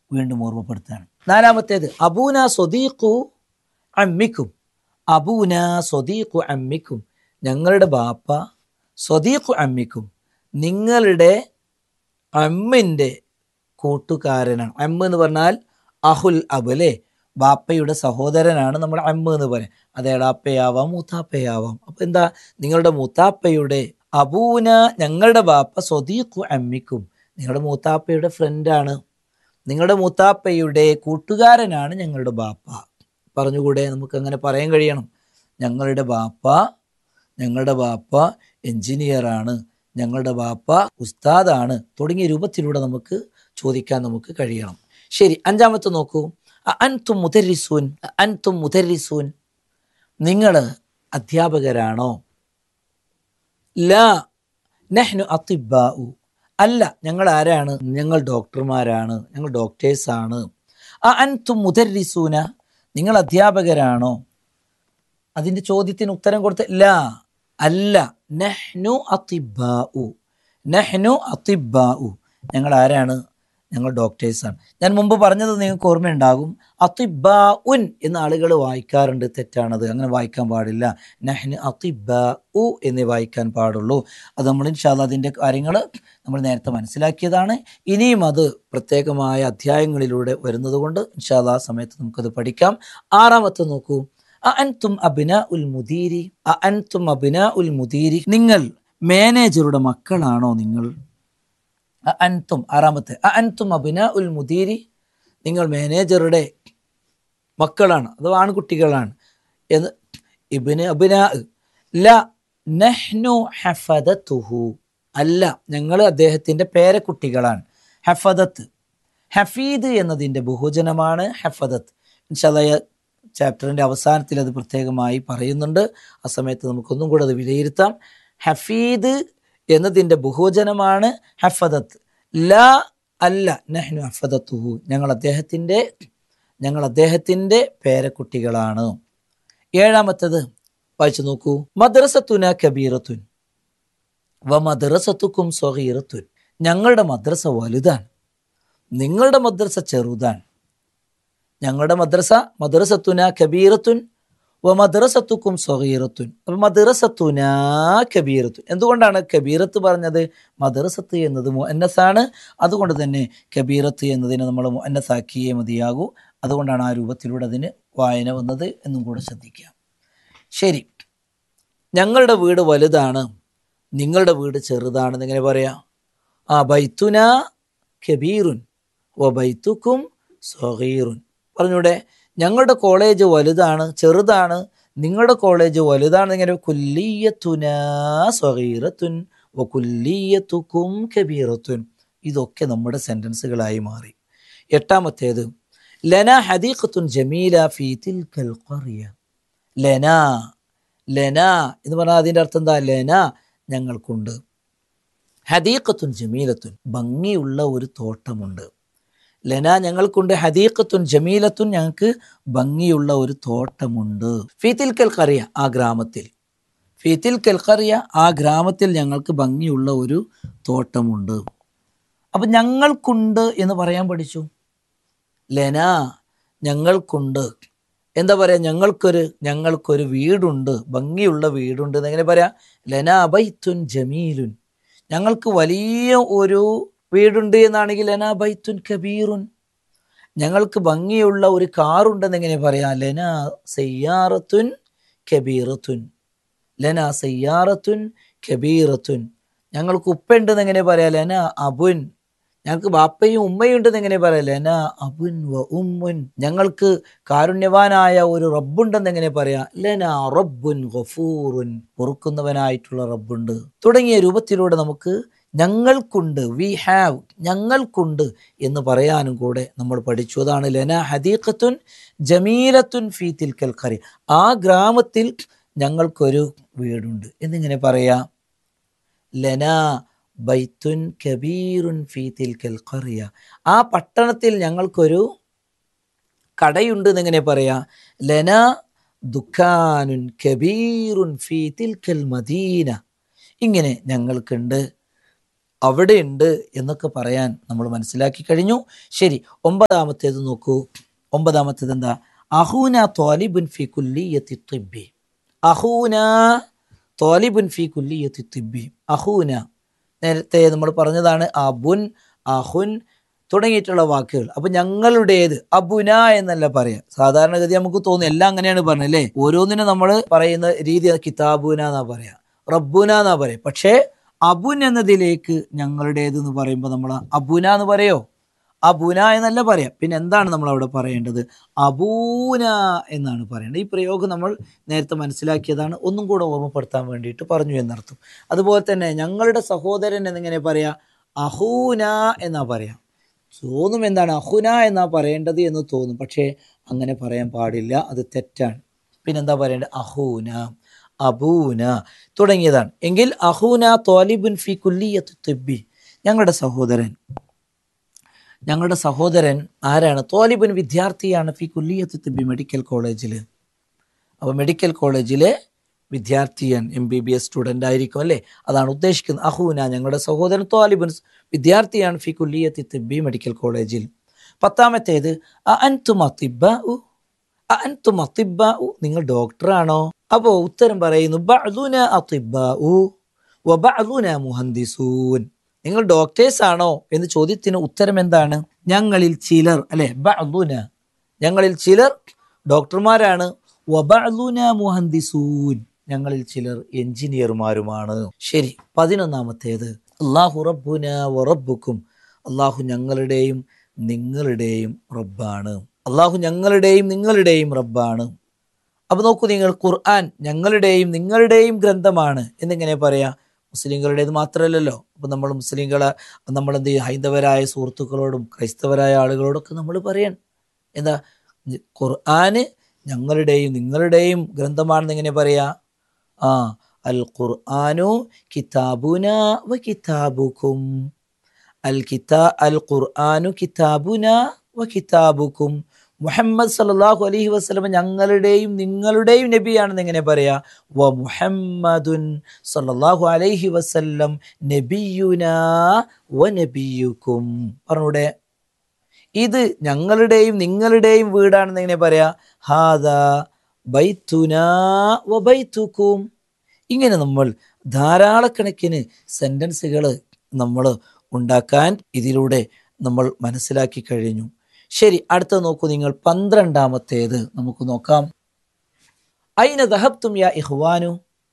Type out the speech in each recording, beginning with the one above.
വീണ്ടും ഓർമ്മപ്പെടുത്തുകയാണ് നാലാമത്തേത് അബൂന സ്വദീഖു അമ്മിക്കും അബൂന സ്വദീഖു അമ്മിക്കും ഞങ്ങളുടെ ബാപ്പ സ്വദീഖു അമ്മിക്കും നിങ്ങളുടെ അമ്മിൻ്റെ കൂട്ടുകാരനാണ് അമ്മ എന്ന് പറഞ്ഞാൽ അഹുൽ അബുലെ ബാപ്പയുടെ സഹോദരനാണ് നമ്മുടെ അമ്മ എന്ന് പറയാം അത് എടാപ്പയാവാം മൂത്താപ്പയാവാം അപ്പൊ എന്താ നിങ്ങളുടെ മൂത്താപ്പയുടെ അബൂന ഞങ്ങളുടെ ബാപ്പ സ്വദീഖു അമ്മിക്കും നിങ്ങളുടെ മൂത്താപ്പയുടെ ഫ്രണ്ടാണ് നിങ്ങളുടെ മൂത്താപ്പയുടെ കൂട്ടുകാരനാണ് ഞങ്ങളുടെ ബാപ്പ പറഞ്ഞുകൂടെ നമുക്ക് അങ്ങനെ പറയാൻ കഴിയണം ഞങ്ങളുടെ ബാപ്പ ഞങ്ങളുടെ ബാപ്പ എഞ്ചിനീയറാണ് ഞങ്ങളുടെ ബാപ്പ ഉസ്താദാണ് തുടങ്ങിയ രൂപത്തിലൂടെ നമുക്ക് ചോദിക്കാൻ നമുക്ക് കഴിയണം ശരി അഞ്ചാമത്തെ നോക്കൂ അൻതും മുതരിസൂൻ അൻതും മുതരിസൂൻ നിങ്ങൾ അധ്യാപകരാണോ ലാ നഹ്നു അതിബാഉ അല്ല ഞങ്ങൾ ആരാണ് ഞങ്ങൾ ഡോക്ടർമാരാണ് ഞങ്ങൾ ഡോക്ടേഴ്സാണ് ആ അൻതും മുതരിസൂന നിങ്ങൾ അധ്യാപകരാണോ അതിന്റെ ചോദ്യത്തിന് ഉത്തരം കൊടുത്ത് ലാ അല്ല നഹ്നു അതിബാഉ നഹ്നു അതിബാഉ ഞങ്ങൾ ആരാണ് ഞങ്ങൾ ഡോക്ടേഴ്സാണ് ഞാൻ മുമ്പ് പറഞ്ഞത് നിങ്ങൾക്ക് ഓർമ്മയുണ്ടാകും അതിബാ ഉൻ എന്ന ആളുകൾ വായിക്കാറുണ്ട് തെറ്റാണത് അങ്ങനെ വായിക്കാൻ പാടില്ല നഹ്ന് അതിബാ ഉ എന്നേ വായിക്കാൻ പാടുള്ളൂ അത് നമ്മൾ ഇൻഷാല്ല അതിൻ്റെ കാര്യങ്ങൾ നമ്മൾ നേരത്തെ മനസ്സിലാക്കിയതാണ് ഇനിയും അത് പ്രത്യേകമായ അധ്യായങ്ങളിലൂടെ വരുന്നത് കൊണ്ട് ഇൻഷാല്ല ആ സമയത്ത് നമുക്കത് പഠിക്കാം ആറാമത്തെ നോക്കൂ അൻതും അബിന ഉൽ മുദീരി അൻതും അബിന ഉൽ മുദീരി നിങ്ങൾ മാനേജറുടെ മക്കളാണോ നിങ്ങൾ അൻതും ആറാമത്തെ അൻതും അബിന ഉൽ മുദീരി നിങ്ങൾ മാനേജറുടെ മക്കളാണ് അഥവാ ആൺകുട്ടികളാണ് എന്ന് ഇബിന് അബിന ല നഹ്നു ഹഫദത്തുഹു അല്ല ഞങ്ങൾ അദ്ദേഹത്തിൻ്റെ പേരക്കുട്ടികളാണ് ഹഫദത്ത് ഹഫീദ് എന്നതിൻ്റെ ബഹുജനമാണ് ഹഫദത്ത് ഇൻഷാല്ല ചാപ്റ്ററിൻ്റെ അവസാനത്തിൽ അത് പ്രത്യേകമായി പറയുന്നുണ്ട് ആ സമയത്ത് നമുക്കൊന്നും കൂടെ അത് വിലയിരുത്താം ഹഫീദ് എന്നതിൻ്റെ ബഹുജനമാണ് ഹഫദത്ത് ല അല്ല നഹ്നു ഹഫദത്തുഹു ഞങ്ങൾ അദ്ദേഹത്തിൻ്റെ ഞങ്ങൾ അദ്ദേഹത്തിൻ്റെ പേരക്കുട്ടികളാണ് ഏഴാമത്തത് വായിച്ചു നോക്കൂ മദ്രസത്തുന കബീറത്തുൻ വ മദ്രസത്തുക്കും സ്വഹീറത്തുൻ ഞങ്ങളുടെ മദ്രസ വലുതാണ് നിങ്ങളുടെ മദ്രസ ചെറുതാണ് ഞങ്ങളുടെ മദ്രസ മദ്രസത്തുന കബീറത്തുൻ വ മദ്രസത്തുക്കും സ്വഹീറത്തുൻ അപ്പൊ മദ്രസത്തുന കബീറത്തുൻ എന്തുകൊണ്ടാണ് കബീറത്ത് പറഞ്ഞത് മദ്രസത്ത് എന്നത് മുഅന്നസാണ് അതുകൊണ്ട് തന്നെ കബീറത്ത് എന്നതിനെ നമ്മൾ മുഅന്നസാക്കിയേ മതിയാകൂ അതുകൊണ്ടാണ് ആ രൂപത്തിലൂടെ അതിന് വായന വന്നത് എന്നും കൂടെ ശ്രദ്ധിക്കുക ശരി ഞങ്ങളുടെ വീട് വലുതാണ് നിങ്ങളുടെ വീട് ചെറുതാണെന്ന് എങ്ങനെ പറയാം ആ ബൈത്തുന കബീറുൻ വ ബൈത്തുക്കും സ്വഹീറുൻ പറഞ്ഞൂടെ ഞങ്ങളുടെ കോളേജ് വലുതാണ് ചെറുതാണ് നിങ്ങളുടെ കോളേജ് വലുതാണ് ഇങ്ങനെ കുല്ലിയത്തുന സ്വഹീറത്തുൻ വ കുല്ലിയത്തുക്കും കബീറത്തുൻ ഇതൊക്കെ നമ്മുടെ സെന്റൻസുകളായി മാറി എട്ടാമത്തേത് ലന ഹദീഖത്തുൻ ജമീല ഫീ തിൽക്കൽ ഖറിയ ലന ലന എന്ന് പറഞ്ഞാൽ അതിൻ്റെ അർത്ഥം എന്താ ലന ഞങ്ങൾക്കുണ്ട് ഹദീഖത്തുൻ ജമീലത്തുൻ ഭംഗിയുള്ള ഒരു തോട്ടമുണ്ട് ലന ഞങ്ങൾക്കുണ്ട് ഹദീഖത്തുൻ ജമീലത്തുൻ ഞങ്ങൾക്ക് ഭംഗിയുള്ള ഒരു തോട്ടമുണ്ട് ഫീത്തിൽക്കൽ കറിയ ആ ഗ്രാമത്തിൽ ഫീത്തിൽക്കൽ കറിയ ആ ഗ്രാമത്തിൽ ഞങ്ങൾക്ക് ഭംഗിയുള്ള ഒരു തോട്ടമുണ്ട് അപ്പൊ ഞങ്ങൾക്കുണ്ട് എന്ന് പറയാൻ പഠിച്ചു ലന ഞങ്ങൾക്കുണ്ട് എന്താ പറയാ ഞങ്ങൾക്കൊരു ഞങ്ങൾക്കൊരു വീടുണ്ട് ഭംഗിയുള്ള വീടുണ്ട് എന്നെങ്ങനെ പറയാ ലന ബൈത്തുൻ ജമീലുൻ ഞങ്ങൾക്ക് വലിയ ഒരു വീടുണ്ട് എന്നാണെങ്കിൽ ലന ബൈത്തുൻ കബീറുൻ ഞങ്ങൾക്ക് ഭംഗിയുള്ള ഒരു കാറുണ്ടെന്ന് എങ്ങനെ പറയാം ലന സയ്യാറത്തുൻ കബീറത്തുൻ ലന സയ്യാറത്തുൻ കബീറത്തുൻ ഞങ്ങൾക്ക് ഉപ്പുണ്ടെന്ന് എങ്ങനെ പറയാം ലന അബുൻ ഞങ്ങൾക്ക് ബാപ്പയും ഉമ്മയും ഉണ്ടെന്ന് എങ്ങനെ പറയാം ലന അബുൻ വ ഉമ്മുൻ ഞങ്ങൾക്ക് കാരുണ്യവാനായ ഒരു റബ്ബുണ്ടെന്ന് എങ്ങനെ പറയാം ലന റബ്ബുൻ ഗഫൂറുൻ പൊറുക്കുന്നവനായിട്ടുള്ള റബ്ബുണ്ട് തുടങ്ങിയ രൂപത്തിലൂടെ നമുക്ക് ഞങ്ങൾക്കുണ്ട് വി ഹാവ് ഞങ്ങൾക്കുണ്ട് എന്ന് പറയാനും കൂടെ നമ്മൾ പഠിച്ചു അതാണ് ലന ഹദീഖത്തുൻ ജമീലത്തുൻ ഫീ തിൽക്കൽ ഖറി ആ ഗ്രാമത്തിൽ ഞങ്ങൾക്കൊരു വീടുണ്ട് എന്നിങ്ങനെ പറയാം ലന ബൈത്തുൻ കബീറുൻ ഫീ തിൽക്കൽ ഖറിയ ആ പട്ടണത്തിൽ ഞങ്ങൾക്കൊരു കടയുണ്ട് എന്നിങ്ങനെ പറയാ ലന ദുഃഖാനുൻ കബീറുൻ ഫീ തിൽക്കൽ മദീന ഇങ്ങനെ ഞങ്ങൾക്കുണ്ട് അവിടെ ഉണ്ട് എന്നൊക്കെ പറയാൻ നമ്മൾ മനസ്സിലാക്കി കഴിഞ്ഞു ശരി ഒമ്പതാമത്തേത് നോക്കൂ ഒമ്പതാമത്തേത് എന്താ അഹൂന തോലിബുൻ ഫി കുല്ലിയത്തി തിബ്ബി അഹൂന തോലിബുൻ ഫി കുല്ലിയത്തി തിബ്ബി അഹൂന നേരത്തെ നമ്മൾ പറഞ്ഞതാണ് അബുൻ അഹുൻ തുടങ്ങിയിട്ടുള്ള വാക്കുകൾ അപ്പൊ ഞങ്ങളുടേത് അബുന എന്നല്ല പറയാം സാധാരണഗതി നമുക്ക് തോന്നും എല്ലാം അങ്ങനെയാണ് പറഞ്ഞത് അല്ലേ ഓരോന്നിനും നമ്മൾ പറയുന്ന രീതി കിതാബുന എന്നാ പറയാ റബ്ബുന എന്നാ പറയാം പക്ഷേ അബുൻ എന്നതിലേക്ക് ഞങ്ങളുടേത് എന്ന് പറയുമ്പോൾ നമ്മൾ അബുന എന്ന് പറയോ അബുന എന്നല്ല പറയാം പിന്നെ എന്താണ് നമ്മൾ അവിടെ പറയേണ്ടത് അബൂന എന്നാണ് പറയേണ്ടത് ഈ പ്രയോഗം നമ്മൾ നേരത്തെ മനസ്സിലാക്കിയതാണ് ഒന്നും കൂടെ ഓർമ്മപ്പെടുത്താൻ വേണ്ടിയിട്ട് പറഞ്ഞു എന്നർത്ഥം അതുപോലെ തന്നെ ഞങ്ങളുടെ സഹോദരൻ എന്നിങ്ങനെ പറയാ അഹൂന എന്നാ പറയാം തോന്നും എന്താണ് അഹുന എന്നാ പറയേണ്ടത് എന്ന് തോന്നും പക്ഷേ അങ്ങനെ പറയാൻ പാടില്ല അത് തെറ്റാണ് പിന്നെന്താ പറയേണ്ടത് അഹൂന അബൂന തുടങ്ങിയതാണ് എങ്കിൽ അഹൂന തോലിബുൻ ഫി കുല്ലിയത്ത് തിബി ഞങ്ങളുടെ സഹോദരൻ ഞങ്ങളുടെ സഹോദരൻ ആരാണ് തോലിബുൻ വിദ്യാർത്ഥിയാണ് ഫി കുല്ലിയത്ത് തിബി മെഡിക്കൽ കോളേജിൽ അപ്പോൾ മെഡിക്കൽ കോളേജിലെ വിദ്യാർത്ഥിയൻ M B B S student ആയിരിക്കും അല്ലേ അതാണ് ഉദ്ദേശിക്കുന്നത് അഹൂന ഞങ്ങളുടെ സഹോദരൻ തോലിബുൻ വിദ്യാർത്ഥിയാണ് ഫി കുല്ലിയത്തി തിബി മെഡിക്കൽ കോളേജിൽ പത്താമത്തേത് അ അൻതും അതിബ്ബഉ അ അൻതും അതിബ്ബഉ നിങ്ങൾ ഡോക്ടറാണോ അപ്പോൾ ഉത്തരം പറയുന്നു ബഅദുന അതിബ്ബഉ വബഅദുന മുഹന്ദിസൂൻ നിങ്ങൾ ഡോക്ടേഴ്സ് ആണോ എന്ന് ചോദ്യത്തിന് ഉത്തരം എന്താണ് ഞങ്ങളിൽ ചിലർ അല്ലെ ബഅദുന ഞങ്ങളിൽ ചിലർ ഡോക്ടർമാരാണ് വബഅദുന മുഹന്ദിസൂൻ ഞങ്ങളിൽ ചിലർ എഞ്ചിനീയർമാരുമാണ് ശരി പതിനൊന്നാമത്തേത് അള്ളാഹു റബ്ബുന വറബ്ബുക്കും അള്ളാഹു ഞങ്ങളുടെയും നിങ്ങളുടെയും റബ്ബാണ് അള്ളാഹു ഞങ്ങളുടെയും നിങ്ങളുടെയും റബ്ബാണ് അപ്പൊ നോക്കൂ നിങ്ങൾ ഖുർആൻ ഞങ്ങളുടെയും നിങ്ങളുടെയും ഗ്രന്ഥമാണ് എന്നിങ്ങനെ പറയാ മുസ്ലിങ്ങളുടേത് മാത്രമല്ലല്ലോ അപ്പൊ നമ്മൾ മുസ്ലിങ്ങളെ നമ്മൾ എന്ത് ചെയ്യും ഹൈന്ദവരായ സുഹൃത്തുക്കളോടും ക്രൈസ്തവരായ ആളുകളോടൊക്കെ നമ്മൾ പറയാൻ എന്താ ഖുർആന് ഞങ്ങളുടെയും നിങ്ങളുടെയും ഗ്രന്ഥമാണെന്ന് എങ്ങനെ പറയാ ആ അൽ ഖുർആനു കിതാബുന വ കിതാബുക്കും അൽ കിതാ അൽ ഖുർആനു കിതാബുന വ കിതാബുക്കും മുഹമ്മദ് സല്ലല്ലാഹു അലൈഹി വസല്ലം ഞങ്ങളുടെയും നിങ്ങളുടെയും നബിയാണെന്ന് എങ്ങനെ പറയാ വ മുഹമ്മദുൻ സല്ലല്ലാഹു അലൈഹി വസല്ലം നബിയുന വ നബിയുക്കും പറഞ്ഞൂടെ ഇത് ഞങ്ങളുടെയും നിങ്ങളുടെയും വീടാണെന്ന് എങ്ങനെ പറയാ ഹാദ ബൈത്തുന വ ബൈത്തുക്കും ഇങ്ങനെ നമ്മൾ ധാരാളക്കണക്കിന് സെന്റൻസുകൾ നമ്മൾ ഉണ്ടാക്കാൻ ഇതിലൂടെ നമ്മൾ മനസ്സിലാക്കി കഴിഞ്ഞു ശരി അടുത്ത നോക്കൂ നിങ്ങൾ പന്ത്രണ്ടാമത്തേത് നമുക്ക് നോക്കാം ഐന ദഹബ്തും യാ ഇഹ്വാനു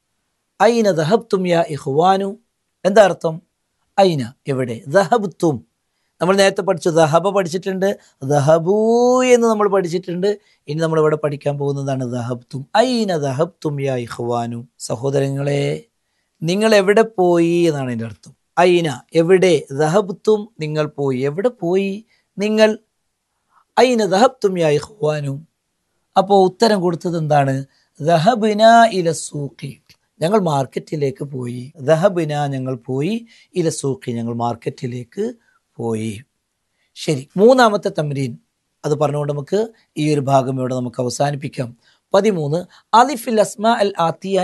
ഐന ദഹബ്തും യാ ഇഹ്വാനു എന്താ അർത്ഥം ഐന എവിടെ ദഹബ്തും നമ്മൾ നേരത്തെ പഠിച്ചു ദഹബ പഠിച്ചിട്ടുണ്ട് ദഹബൂ എന്ന് നമ്മൾ പഠിച്ചിട്ടുണ്ട് ഇനി നമ്മൾ ഇവിടെ പഠിക്കാൻ പോകുന്നതാണ് ദഹബ്തും ഐന ദഹബ്തും യാ ഇഹ്വാനു സഹോദരങ്ങളെ നിങ്ങൾ എവിടെ പോയി എന്നാണ് എൻ്റെ അർത്ഥം ഐന എവിടെ ദഹബ്തും നിങ്ങൾ പോയി എവിടെ പോയി നിങ്ങൾ ഐന ദഹബ്തും യാ ഇഹ്വാനു അപ്പോൾ ഉത്തരം കൊടുത്തത് എന്താണ് ദഹബിന ഇല സൂഖി ഞങ്ങൾ മാർക്കറ്റിലേക്ക് പോയി ദഹബിന ഞങ്ങൾ പോയി ഇല സൂഖി ഞങ്ങൾ മാർക്കറ്റിലേക്ക് പോയി ശരി മൂന്നാമത്തെ തമ്രീൻ അത് പറഞ്ഞുകൊണ്ട് നമുക്ക് ഈ ഒരു ഭാഗം ഇവിടെ നമുക്ക് അവസാനിപ്പിക്കാം പതിമൂന്ന് അലിഫിൽ അസ്മാ അൽ ആത്തിയ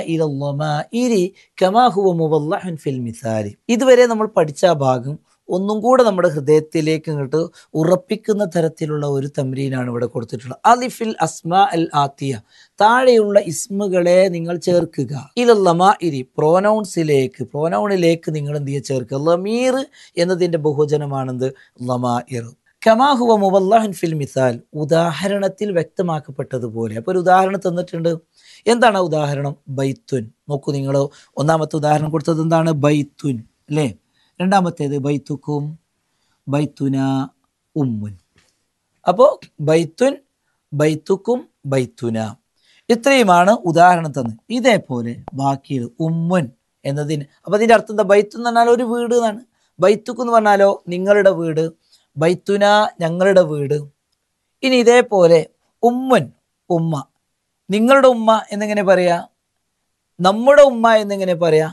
ഇരി കമാഹുവ മുവല്ലഹൻ ഫിൽ മിസാലി ഇതുവരെ നമ്മൾ പഠിച്ച ആ ഭാഗം ഒന്നും കൂടെ നമ്മുടെ ഹൃദയത്തിലേക്ക് ഇങ്ങോട്ട് ഉറപ്പിക്കുന്ന തരത്തിലുള്ള ഒരു തമ്രീനാണ് ഇവിടെ കൊടുത്തിട്ടുള്ളത് അലിഫിൽ അസ്മാ അൽ ആത്തിയ താഴെയുള്ള ഇസ്മുകളെ നിങ്ങൾ ചേർക്കുക ഇത് ലമാ ഇരി പ്രോനൗൺസിലേക്ക് പ്രോനൗണിലേക്ക് നിങ്ങൾ എന്ത് ചെയ്യുക ചേർക്കുക ലമീർ എന്നതിന്റെ ബഹുജനമാണെന്ത് ലമാ ഇർ കമാഹുവ മുവല്ലഹൻ ഫിൽ മിസാൽ ഉദാഹരണത്തിൽ വ്യക്തമാക്കപ്പെട്ടതുപോലെ അപ്പോൾ ഒരു ഉദാഹരണം തന്നിട്ടുണ്ട് എന്താണ് ആ ഉദാഹരണം ബൈത്തുൻ നോക്കൂ നിങ്ങൾ ഒന്നാമത്തെ ഉദാഹരണം കൊടുത്തത് എന്താണ് ബൈത്തുൻ അല്ലേ രണ്ടാമത്തേത് ബൈത്തുക്കും ബൈത്തുന ഉമ്മുൻ അപ്പോൾ ബൈത്തുൻ ബൈത്തുക്കും ബൈത്തുന ഇത്രയുമാണ് ഉദാഹരണം തന്നത് ഇതേപോലെ ബാക്കിയത് ഉമ്മുൻ എന്നതിന് അപ്പോൾ അതിൻ്റെ അർത്ഥം എന്താ ബൈത്തു എന്ന് പറഞ്ഞാൽ ഒരു വീട് എന്നാണ് ബൈത്തുക്ക് എന്ന് പറഞ്ഞാലോ നിങ്ങളുടെ വീട് ബൈത്തുന ഞങ്ങളുടെ വീട് ഇനി ഇതേപോലെ ഉമ്മുൻ ഉമ്മ നിങ്ങളുടെ ഉമ്മ എന്നെങ്ങനെ പറയാ നമ്മുടെ ഉമ്മ എന്നെങ്ങനെ പറയാ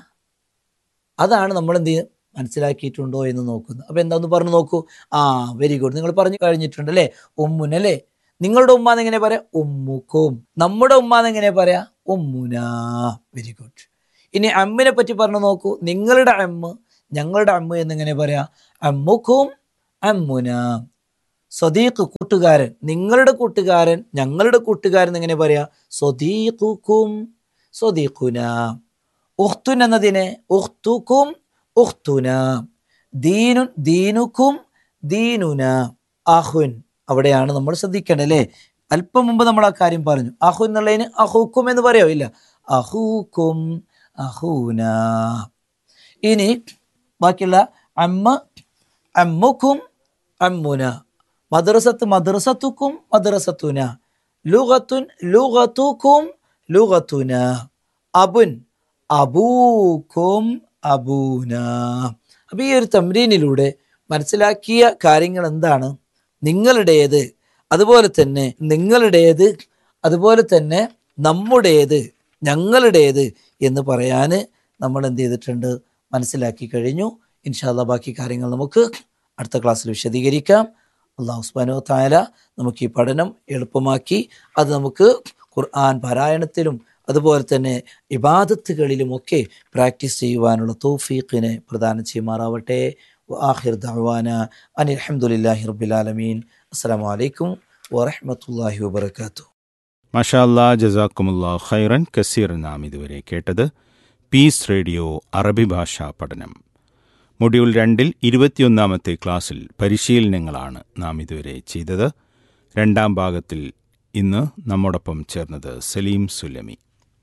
അതാണ് നമ്മൾ എന്ത് ചെയ്യുക മനസ്സിലാക്കിയിട്ടുണ്ടോ എന്ന് നോക്കുന്നത് അപ്പൊ എന്താന്ന് പറഞ്ഞു നോക്കൂ ആ വെരി ഗുഡ് നിങ്ങൾ പറഞ്ഞു കഴിഞ്ഞിട്ടുണ്ട് അല്ലേ ഉമ്മുൻ അല്ലേ നിങ്ങളുടെ ഉമ്മ എന്നെങ്ങനെ പറയാ ഉമ്മുക്കും നമ്മുടെ ഉമ്മ എന്നെങ്ങനെ പറയാ ഉമ്മുന വെരി ഗുഡ് ഇനി അമ്മിനെ പറ്റി പറഞ്ഞു നോക്കൂ നിങ്ങളുടെ അമ്മ ഞങ്ങളുടെ അമ്മു എന്നിങ്ങനെ പറയാം അമ്മുക്കും അമ്മുന സ്വദീഖ് കൂട്ടുകാരൻ നിങ്ങളുടെ കൂട്ടുകാരൻ ഞങ്ങളുടെ കൂട്ടുകാരൻ എങ്ങനെ പറയാ സ്വദീഖുക്കും സ്വദീഖുന ഉഖ്തുൻ എന്നതിനെ ഉഖ്തുക്കും ഉഖ്തുന ദീനുൻ ദീനുക്കും ദീനുന അഹുൻ അവിടെയാണ് നമ്മൾ ശ്രദ്ധിക്കേണ്ടത് അല്ലേ അല്പം മുമ്പ് നമ്മൾ ആ കാര്യം പറഞ്ഞു അഹു എന്നുള്ളതിന് അഹൂക്കും എന്ന് പറയോ ഇല്ല അഹൂക്കും അഹൂന ഇനി ബാക്കിയുള്ള അമ്മ അമ്മുക്കും അമ്മുന മദ്രസത്ത് മദ്രസത്തുക്കും മദ്രസത്തുന ലുഗത്തുൻ ലുഗത്തുക്കും ലുഗത്തുന അബുൻ അബൂക്കും അബൂന അപ്പൊ ഈ ഒരു തമ്രീനിലൂടെ മനസ്സിലാക്കിയ കാര്യങ്ങൾ എന്താണ് നിങ്ങളുടേത് അതുപോലെ തന്നെ നിങ്ങളുടേത് അതുപോലെ തന്നെ നമ്മുടേത് ഞങ്ങളുടേത് എന്ന് പറയാൻ നമ്മൾ എന്ത് ചെയ്തിട്ടുണ്ട് മനസ്സിലാക്കി കഴിഞ്ഞു ഇൻഷാല്ല ബാക്കി കാര്യങ്ങൾ നമുക്ക് അടുത്ത ക്ലാസ്സിൽ വിശദീകരിക്കാം അള്ളാഹു സുബാനോ തായാല നമുക്ക് ഈ പഠനം എളുപ്പമാക്കി അത് നമുക്ക് ഖുർആൻ പാരായണത്തിലും അതുപോലെ തന്നെ ഇബാദത്തുകളിലുമൊക്കെ പ്രാക്ടീസ് ചെയ്യുവാനുള്ള തൗഫീഖിനെ പ്രദാനം ചെയ്യുമാറാവട്ടെ ആഹിർ ദഅവാന അനിൽ അൽഹംദുലില്ലാഹി റബ്ബിൽ ആലമീൻ അസ്സലാമു അലൈക്കും വറഹ്മത്തുള്ളാഹി വബറകാതുഹു മഷാ അല്ലാ ജസാക്കുമുല്ലാ ഖൈറൻ കസീർ നാം ഇതുവരെ കേട്ടത് പീസ് റേഡിയോ അറബി ഭാഷാ പഠനം മൊഡ്യൂൾ രണ്ടിൽ ഇരുപത്തിയൊന്നാമത്തെ ക്ലാസ്സിൽ പരിശീലനങ്ങളാണ് നാം ഇതുവരെ ചെയ്തത് രണ്ടാം ഭാഗത്തിൽ ഇന്ന് നമ്മോടൊപ്പം ചേർന്നത് സലീം സുലമി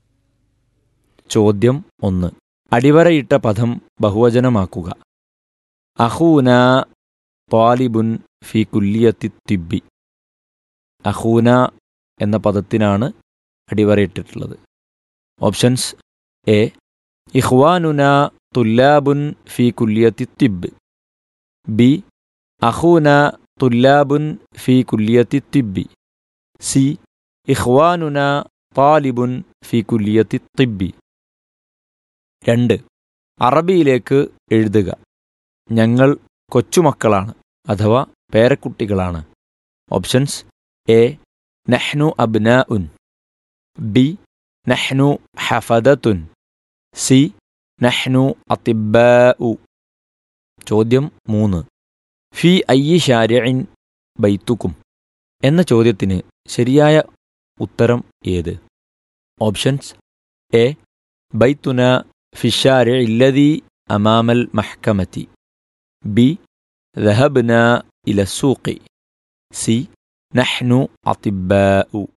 ചോദ്യം ഒന്ന് അടിവരയിട്ട പദം ബഹുവചനമാക്കുക അഹൂന ത്വാലിബുൻ ഫി കുല്ലിയത്തി തിബി അഹൂന എന്ന പദത്തിനാണ് അടിവരയിട്ടിട്ടുള്ളത് ഓപ്ഷൻസ് എ ഇഹ്വാനുന തുല്ലാബുൻ ഫി കുല്ലിയത്തി തിബ് ബി അഹൂന തുല്ലാബുൻ ഫി കുല്ലിയത്തി തിബി സി ഇഹ്വാനുന താലിബുൻ ഫി കുല്ലിയത്തി തിബി രണ്ട് അറബിയിലേക്ക് എഴുതുക ഞങ്ങൾ കൊച്ചുമക്കളാണ് അഥവാ പേരക്കുട്ടികളാണ് ഓപ്ഷൻസ് എ നഹ്നു അബ്ന ഉൻ ബി നഹ്നു ഹഫദത്തുൻ സി നഹ്നു അതിബ ഉ ചോദ്യം മൂന്ന് ഫി അയ്യി ഷാരിഇൻ ബൈത്തുക്കും എന്ന ചോദ്യത്തിന് ശരിയായ ഉത്തരം ഏത് ഓപ്ഷൻസ് എ ബൈത്തുന ഫിഷാരി ഇല്ലതി അമാമൽ മഹ്കമത്തി ബി ذهبنا إلى السوق سي نحن أطباء